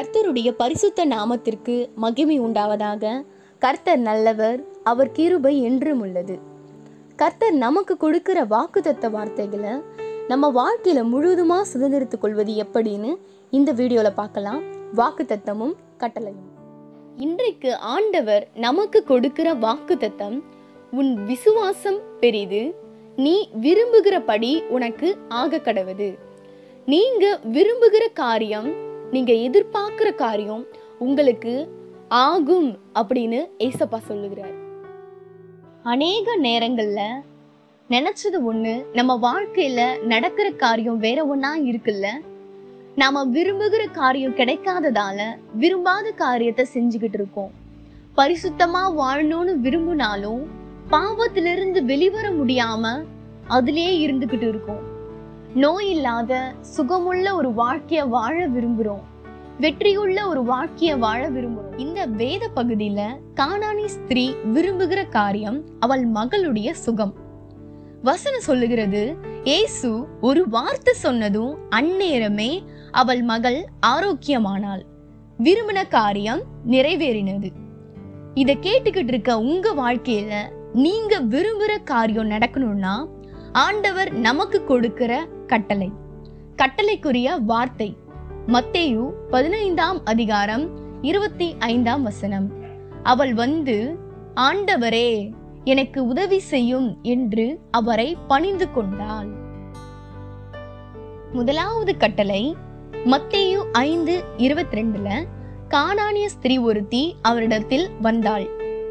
கர்த்தருடைய பரிசுத்த நாமத்திற்கு மகிமை உண்டாவதாக கர்த்தர் நல்லவர் அவர் கிருபை என்றும் உள்ளது கர்த்தர் நமக்கு கொடுக்கிற வாக்குத்தத்த வார்த்தைகளை நம்ம வாழ்க்கையில முழுவதுமா சுதந்திரித்துக் கொள்வது எப்படின்னு இந்த வீடியோல பார்க்கலாம் வாக்குத்தத்தமும் கட்டளையும் இன்றைக்கு ஆண்டவர் நமக்கு கொடுக்கிற வாக்குத்தத்தம் உன் விசுவாசம் பெரிது நீ விரும்புகிறபடி உனக்கு ஆக கடவுது நீங்க விரும்புகிற காரியம் நீங்க எதிர்பார்க்கிற காரியம் உங்களுக்கு ஆகும் அப்படின்னு ஏசப்பா சொல்லுகிறார் அநேக நேரங்கள்ல நினைச்சது ஒண்ணு நம்ம வாழ்க்கையில நடக்கிற காரியம் வேற ஒண்ணா இருக்குல்ல நாம விரும்புகிற காரியம் கிடைக்காததால விரும்பாத காரியத்தை செஞ்சுக்கிட்டு இருக்கோம் பரிசுத்தமா வாழணும்னு விரும்பினாலும் பாவத்திலிருந்து வெளிவர முடியாம அதிலேயே இருந்துகிட்டு இருக்கோம் நோய் இல்லாத சுகமுள்ள ஒரு வாழ்க்கைய வாழ விரும்புறோம் வெற்றியுள்ள ஒரு வாழ்க்கைய வாழ விரும்புறோம் இந்த வேத பகுதியில கானானி ஸ்திரீ விரும்புகிற காரியம் அவள் மகளுடைய சுகம் வசனம் சொல்லுகிறது ஏசு ஒரு வார்த்தை சொன்னதும் அந்நேரமே அவள் மகள் ஆரோக்கியமானாள் விரும்பின காரியம் நிறைவேறினது இத கேட்டுக்கிட்டு இருக்க உங்க வாழ்க்கையில நீங்க விரும்புற காரியம் நடக்கணும்னா ஆண்டவர் நமக்கு கொடுக்கிற கட்டளை கட்டளைக்குரிய வார்த்தை மத்தேயு பதினைந்தாம் அதிகாரம் இருபத்தி ஐந்தாம் வசனம் அவள் வந்து ஆண்டவரே எனக்கு உதவி செய்யும் என்று அவரை பணிந்து கொண்டாள் முதலாவது கட்டளை மத்தேயு ஐந்து இருபத்தி ரெண்டுல கானானிய ஸ்திரீ ஒருத்தி அவரிடத்தில் வந்தாள்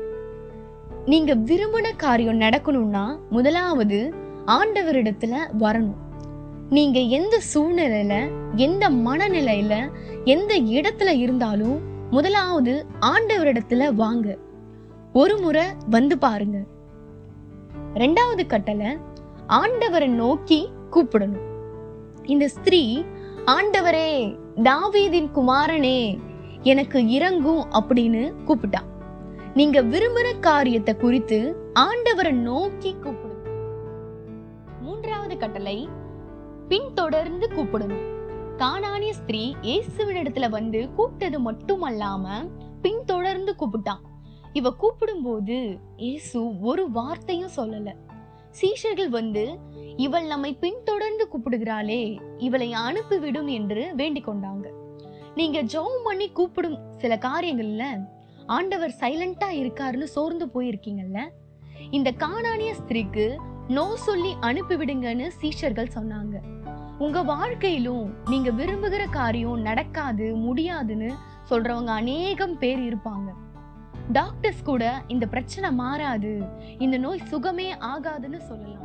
நீங்க விரும்பின காரியம் நடக்கணும்னா முதலாவது ஆண்டவரிடத்துல வரணும் நீங்க எந்த சூழ்நிலையில எந்த மனநிலையில எந்த இடத்துல இருந்தாலும் முதலாவது ஆண்டவரிடத்துல வாங்க ஒரு முறை வந்து பாருங்க ரெண்டாவது கட்டளை ஆண்டவரை நோக்கி கூப்பிடணும் இந்த ஸ்திரீ ஆண்டவரே தாவீதின் குமாரனே எனக்கு இறங்கும் அப்படின்னு கூப்பிட்டான் நீங்க விரும்புற காரியத்தை குறித்து ஆண்டவரை நோக்கி கூப்பிடுங்க மூன்றாவது கட்டளை பின்தொடர்ந்து கூப்பிடணும் கானானிய ஸ்திரீ இயேசுவினிடத்துல வந்து கூப்பிட்டது மட்டுமல்லாம பின்தொடர்ந்து கூப்பிட்டான் இவ கூப்பிடும்போது இயேசு ஒரு வார்த்தையும் சொல்லல சீஷர்கள் வந்து இவள் நம்மை பின்தொடர்ந்து கூப்பிடுகிறாளே இவளை அனுப்பிவிடும் என்று வேண்டிக் கொண்டாங்க நீங்க ஜெபம் பண்ணி கூப்பிடும் சில காரியங்கள்ல ஆண்டவர் சைலண்டா இருக்காருன்னு சோர்ந்து போயிருக்கீங்கல்ல இந்த காணானிய ஸ்திரீக்கு நோ சொல்லி அனுப்பிவிடுங்கன்னு சீஷர்கள் சொன்னாங்க உங்க வாழ்க்கையிலும் நீங்க விரும்புகிற காரியம் நடக்காது முடியாதுன்னு சொல்றவங்க அநேகம் பேர் இருப்பாங்க டாக்டர்ஸ் கூட இந்த பிரச்சனை மாறாது இந்த நோய் சுகமே ஆகாதுன்னு சொல்லலாம்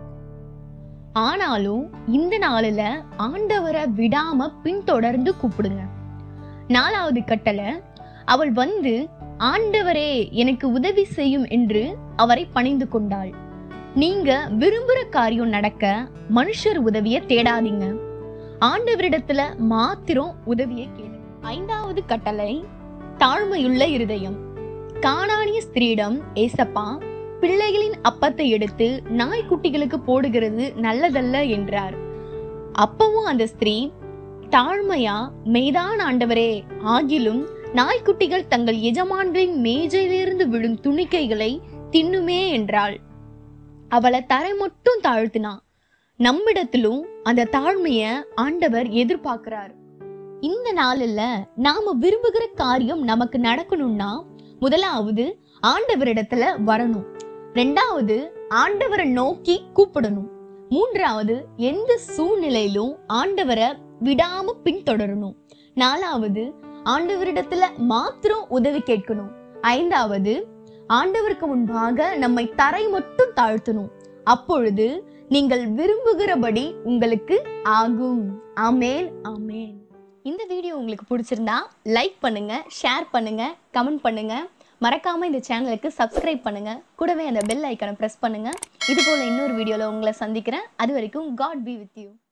ஆனாலும் இந்த நாளில ஆண்டவரை விடாம பின்தொடர்ந்து கூப்பிடுங்க நாலாவது கட்டளை அவள் வந்து ஆண்டவரே எனக்கு உதவி செய்யும் என்று அவரை பணிந்து கொண்டாள் நீங்க விரும்புற காரியம் நடக்க மனுஷர் உதவிய தேடாதீங்க ஆண்டவரிடத்துல மாத்திரம் உதவியை கேளுங்க ஐந்தாவது கட்டளை தாழ்மையுள்ள இருதயம் காணானிய ஸ்திரீடம் ஏசப்பா பிள்ளைகளின் அப்பத்தை எடுத்து நாய்க்குட்டிகளுக்கு போடுகிறது நல்லதல்ல என்றார் அப்பவும் அந்த ஸ்திரீ தாழ்மையா மெய்தான் ஆண்டவரே ஆகிலும் நாய்க்குட்டிகள் தங்கள் எஜமான்களின் மேஜையிலிருந்து விழும் துணிக்கைகளை தின்னுமே என்றாள் அவளை தரை மட்டும் தாழ்த்தினா நம்மிடத்திலும் அந்த தாழ்மைய ஆண்டவர் எதிர்பார்க்கிறார் இந்த நாளில் நாம விரும்புகிற காரியம் நமக்கு நடக்கணும்னா முதலாவது ஆண்டவரிடத்துல வரணும் ரெண்டாவது ஆண்டவரை நோக்கி கூப்பிடணும் மூன்றாவது எந்த சூழ்நிலையிலும் ஆண்டவரை விடாம பின்தொடரணும் நாலாவது ஆண்டவரிடத்துல மாத்திரம் உதவி கேட்கணும் ஐந்தாவது ஆண்டவருக்கு முன்பாக நம்மை தரை மட்டும் தாழ்த்தணும் அப்பொழுது நீங்கள் விரும்புகிறபடி உங்களுக்கு ஆகும் ஆமேன் ஆமேன் இந்த வீடியோ உங்களுக்கு பிடிச்சிருந்தா லைக் பண்ணுங்க ஷேர் பண்ணுங்க கமெண்ட் பண்ணுங்க மறக்காம இந்த சேனலுக்கு சப்ஸ்கிரைப் பண்ணுங்க கூடவே அந்த பெல் ஐக்கனை பிரஸ் பண்ணுங்க இது போல இன்னொரு வீடியோல உங்களை சந்திக்கிறேன் அது வரைக்கும் காட் பி வித் யூ